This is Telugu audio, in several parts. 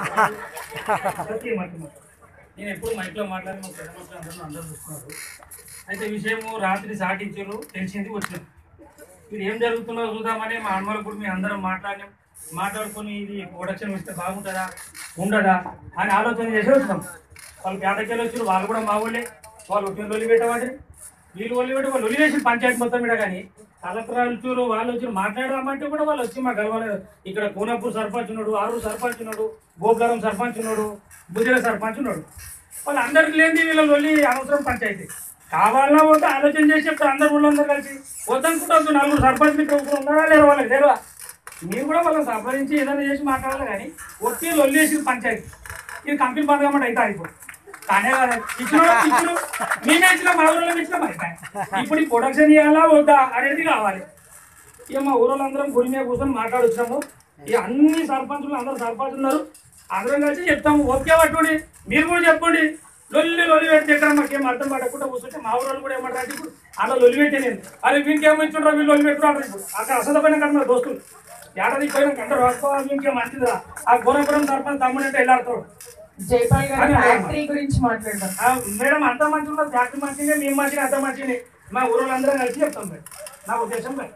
సత్యం మాట మాట. నేను ఎప్పుడు మైక్లో మాట్లాడి మా పెద్ద మనుషులు అందరూ అందరూ చూస్తున్నారు అయితే విషయము రాత్రి సాటించారు తెలిసింది వచ్చింది ఇది ఏం జరుగుతుందో చూద్దామని మా అమ్మలకు మీ అందరం మాట్లాడినాం మాట్లాడుకొని ఇది ప్రొడక్షన్ ఇస్తే బాగుంటుందా ఉండదా అని ఆలోచన చేసి వచ్చినాం వాళ్ళు పేదకెళ్ళి వచ్చారు వాళ్ళు కూడా మా వాళ్ళే వాళ్ళు వచ్చిన లొల్లి పెట్టమంటే వీళ్ళు ఒళ్ళు పెట్టి వాళ్ళు వదిలేసి పంచాయతీ మొత్తం మీద కానీ కలెక్టర్ వచ్చారు వాళ్ళు వచ్చి మాట్లాడదామంటే కూడా వాళ్ళు వచ్చి మాకు కలవలేదు ఇక్కడ కోనాపూర్ సర్పంచ్ ఉన్నాడు ఆరూరు సర్పంచ్ ఉన్నాడు గోపురం సర్పంచ్ ఉన్నాడు బుదిర సర్పంచ్ ఉన్నాడు వాళ్ళు అందరికి లేని వీళ్ళ లొల్లి అనవసరం పంచాయతీ కావాలన్నా వద్దా ఆలోచన చేసి చెప్తారు అందరు ఊళ్ళందరూ కలిసి వద్దనుకుంటారు నలుగురు సర్పంచ్ ఇక్కడ ఉన్నారా లేరు వాళ్ళకి తెలియదా మీరు కూడా వాళ్ళని సంప్రదించి ఏదైనా చేసి మాట్లాడాలి కానీ వచ్చి లొల్లేసి పంచాయతీ ఇది కంపెనీ బంద్ కమ్మటి అయితే అయిపోతుంది కానీ కదా ఇచ్చిన ఇచ్చిన మేమే ఇచ్చిన మా ఊళ్ళో ఇచ్చిన మరి ఇప్పుడు ఈ ప్రొడక్షన్ ఇవ్వాలా వద్దా అనేది కావాలి ఇక మా ఊరోళ్ళందరం గుడి మీద కూర్చొని మాట్లాడొచ్చాము ఇక అన్ని సర్పంచులు అందరు సర్పంచ్ ఉన్నారు అందరం కలిసి చెప్తాము ఓకే పట్టుకోండి మీరు కూడా చెప్పండి లొల్లి లొల్లి పెట్టి ఎక్కడ మాకేం అర్థం పడకుండా కూర్చుంటే మా ఊరోళ్ళు కూడా ఏమంటారు ఇప్పుడు అలా లొల్లి పెట్టే నేను అరే వీనికి ఏమో ఇచ్చిండ్రా వీళ్ళు లొల్లి పెట్టుకుంటారు ఇప్పుడు అక్కడ అసలు పైన కదా మా దోస్తులు ఏడాది పోయినాక అందరూ రాసుకోవాలి ఇంకేం మంచిదిరా ఆ గుణపురం సర్పంచ్ తమ్ముడు అంటే వెళ్ళాడుతాడు జైపాల్ గారు అదే, అదే. ఫ్యాక్టరీ గురించి మాట్లాడదాం ఆ, మేడం అంత మంచి ఉన్నది జాతి మంచిగా మేము మంచిగా అంత మంచిగా మా ఊరోళ్ళందరం కలిసి చెప్తాం మేడం నా ఉద్దేశం మేడం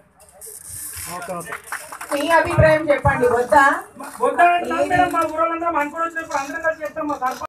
మీ అభిప్రాయం చెప్పండి వద్దా వద్దా అంటున్నాం మేడం మా ఊరోళ్ళందరం అనుకోని వచ్చినప్పుడు అందరం కలిసి చెప్తాం మా సర్పంచ్